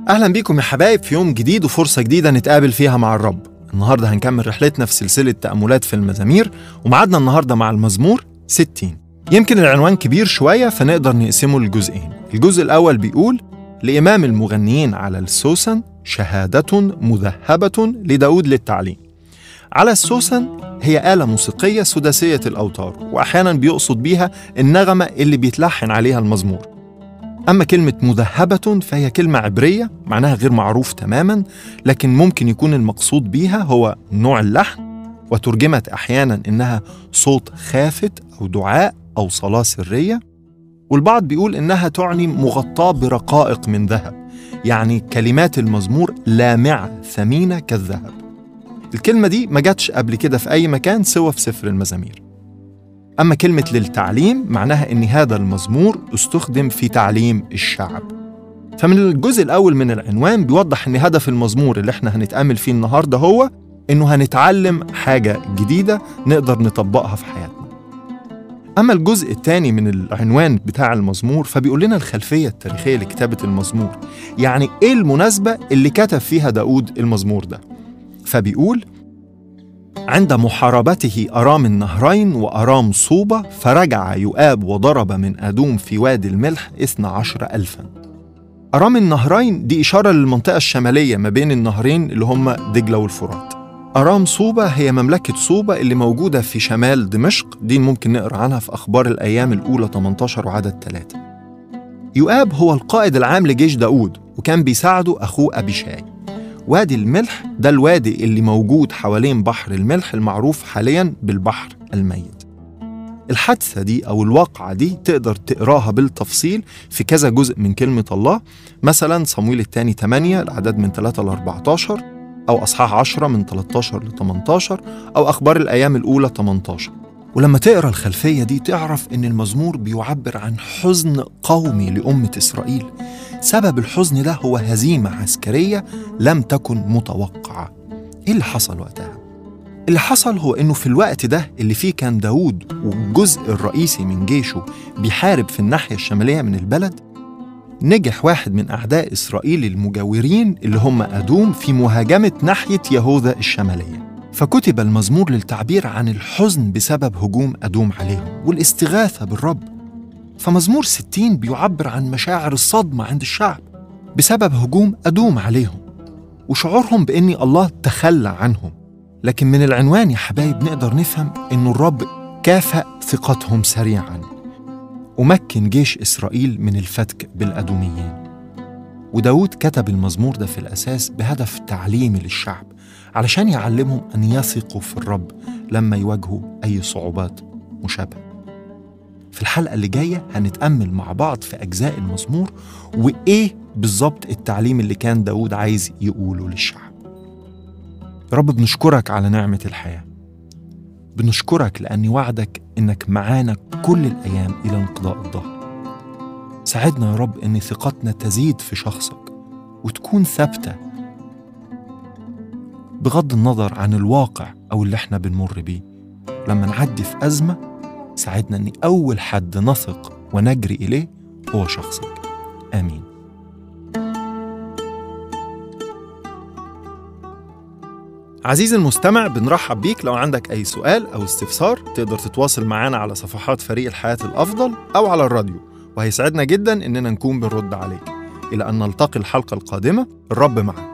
أهلا بيكم يا حبايب في يوم جديد وفرصة جديدة نتقابل فيها مع الرب النهاردة هنكمل رحلتنا في سلسلة تأملات في المزامير ومعادنا النهاردة مع المزمور 60 يمكن العنوان كبير شوية فنقدر نقسمه لجزئين الجزء الأول بيقول لإمام المغنيين على السوسن شهادة مذهبة لداود للتعليم على السوسن هي آلة موسيقية سداسية الأوتار وأحيانا بيقصد بيها النغمة اللي بيتلحن عليها المزمور أما كلمة مذهبة فهي كلمة عبرية معناها غير معروف تماما لكن ممكن يكون المقصود بيها هو نوع اللحن وترجمت أحيانا إنها صوت خافت أو دعاء أو صلاة سرية والبعض بيقول إنها تعني مغطاة برقائق من ذهب يعني كلمات المزمور لامعة ثمينة كالذهب الكلمة دي ما جاتش قبل كده في أي مكان سوى في سفر المزامير أما كلمة للتعليم معناها إن هذا المزمور استخدم في تعليم الشعب فمن الجزء الأول من العنوان بيوضح إن هدف المزمور اللي إحنا هنتأمل فيه النهاردة هو إنه هنتعلم حاجة جديدة نقدر نطبقها في حياتنا أما الجزء الثاني من العنوان بتاع المزمور فبيقول لنا الخلفية التاريخية لكتابة المزمور يعني إيه المناسبة اللي كتب فيها داود المزمور ده فبيقول عند محاربته أرام النهرين وأرام صوبة فرجع يؤاب وضرب من أدوم في وادي الملح إثنى عشر ألفا أرام النهرين دي إشارة للمنطقة الشمالية ما بين النهرين اللي هم دجلة والفرات أرام صوبة هي مملكة صوبة اللي موجودة في شمال دمشق دي ممكن نقرأ عنها في أخبار الأيام الأولى 18 وعدد 3 يؤاب هو القائد العام لجيش داود وكان بيساعده أخوه أبيشاي وادي الملح ده الوادي اللي موجود حوالين بحر الملح المعروف حاليا بالبحر الميت الحادثة دي أو الواقعة دي تقدر تقراها بالتفصيل في كذا جزء من كلمة الله مثلا صمويل الثاني 8 الأعداد من 3 ل 14 أو أصحاح 10 من 13 ل 18 أو أخبار الأيام الأولى 18 ولما تقرا الخلفية دي تعرف إن المزمور بيعبر عن حزن قومي لأمة إسرائيل سبب الحزن ده هو هزيمة عسكرية لم تكن متوقعة إيه اللي حصل وقتها؟ اللي حصل هو إنه في الوقت ده اللي فيه كان داود والجزء الرئيسي من جيشه بيحارب في الناحية الشمالية من البلد نجح واحد من أعداء إسرائيل المجاورين اللي هم أدوم في مهاجمة ناحية يهوذا الشمالية فكتب المزمور للتعبير عن الحزن بسبب هجوم أدوم عليهم والاستغاثة بالرب فمزمور 60 بيعبر عن مشاعر الصدمة عند الشعب بسبب هجوم أدوم عليهم وشعورهم بأن الله تخلى عنهم لكن من العنوان يا حبايب نقدر نفهم أن الرب كافأ ثقتهم سريعا ومكن جيش إسرائيل من الفتك بالأدوميين وداود كتب المزمور ده في الأساس بهدف تعليمي للشعب علشان يعلمهم أن يثقوا في الرب لما يواجهوا أي صعوبات مشابهة في الحلقة اللي جاية هنتأمل مع بعض في أجزاء المزمور وإيه بالظبط التعليم اللي كان داود عايز يقوله للشعب يا رب بنشكرك على نعمة الحياة بنشكرك لأن وعدك إنك معانا كل الأيام إلى انقضاء الظهر ساعدنا يا رب إن ثقتنا تزيد في شخصك وتكون ثابتة بغض النظر عن الواقع أو اللي احنا بنمر بيه لما نعدي في أزمة ساعدنا أن أول حد نثق ونجري إليه هو شخصك آمين عزيزي المستمع بنرحب بيك لو عندك أي سؤال أو استفسار تقدر تتواصل معنا على صفحات فريق الحياة الأفضل أو على الراديو وهيسعدنا جدا إننا نكون بنرد عليك إلى أن نلتقي الحلقة القادمة الرب معك